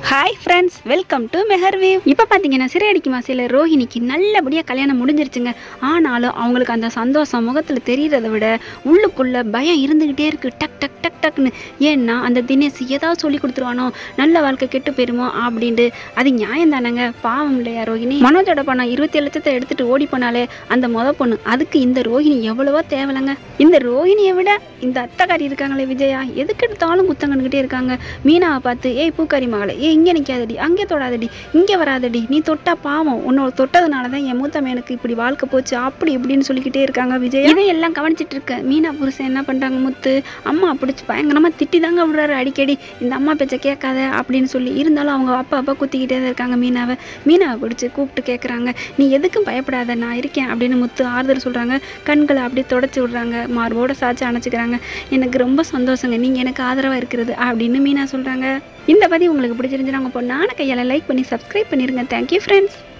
hi friends welcome to Meharwave இப்போ பார்த்தீங்கன்னா சிறையடிக்கு மாசையில் ரோஹிணிக்கு நல்லபடியாக கல்யாணம் முடிஞ்சிருச்சுங்க ஆனாலும் அவங்களுக்கு அந்த சந்தோஷம் முகத்தில் தெரியறத விட உள்ளுக்குள்ள பயம் இருந்துக்கிட்டே இருக்கு டக் டக் டக் டக்னு ஏன்னா அந்த தினேஷ் ஏதாவது சொல்லி கொடுத்துருவானோ நல்ல வாழ்க்கை கெட்டு போயிருமோ அப்படின்ட்டு அது நியாயம் தானேங்க பாவம் இல்லையா ரோஹிணி மனோஜோட பணம் இருபத்தி லட்சத்தை எடுத்துட்டு ஓடி போனாலே அந்த முத பொண்ணு அதுக்கு இந்த ரோஹிணி எவ்வளவோ தேவலைங்க இந்த ரோஹிணியை விட இந்த அத்தைக்காரி இருக்காங்களே விஜயா எதுக்கு எடுத்தாலும் குத்தங்கன்னுக்கிட்டே இருக்காங்க மீனாவை பார்த்து ஏய் பூக்காரி மகளே ஏய் இங்கே நிற்காதடி அங்கே தொடாதடி இங்கே வராதடி நீ தொட்டா பாவம் உன்னோட தொட்டதுனால தான் என் மூத்த மேனுக்கு இப்படி வாழ்க்கை போச்சு அப்படி இப்படின்னு சொல்லிக்கிட்டே இருக்காங்க விஜய் இதையெல்லாம் கவனிச்சிட்டு இருக்க மீனா புருஷன் என்ன பண்ணுறாங்க முத்து அம்மா பிடிச்சி பயங்கரமாக திட்டி தாங்க விடுறாரு அடிக்கடி இந்த அம்மா பேச்சை கேட்காத அப்படின்னு சொல்லி இருந்தாலும் அவங்க அப்பா அப்பா குத்திக்கிட்டே தான் இருக்காங்க மீனாவை மீனாவை பிடிச்சி கூப்பிட்டு கேட்குறாங்க நீ எதுக்கும் பயப்படாத நான் இருக்கேன் அப்படின்னு முத்து ஆறுதல் சொல்கிறாங்க கண்களை அப்படியே தொடச்சி விடுறாங்க மார்போட சாய்ச்சி அணைச்சிக்கிறாங்க எனக்கு ரொம்ப சந்தோஷங்க நீங்கள் எனக்கு ஆதரவாக இருக்கிறது அப்படின்னு மீனா சொல்கிறாங்க இந்த பதிவு உங்களுக்கு பிடிச்சிருந்துச்சுன்னா உங்கள் பொண்ணான கையால் லைக் பண்ணி சப்ஸ்கிரைப் பண்ணிடுங்க தேங்க்யூ ஃப்ரெண்ட்ஸ்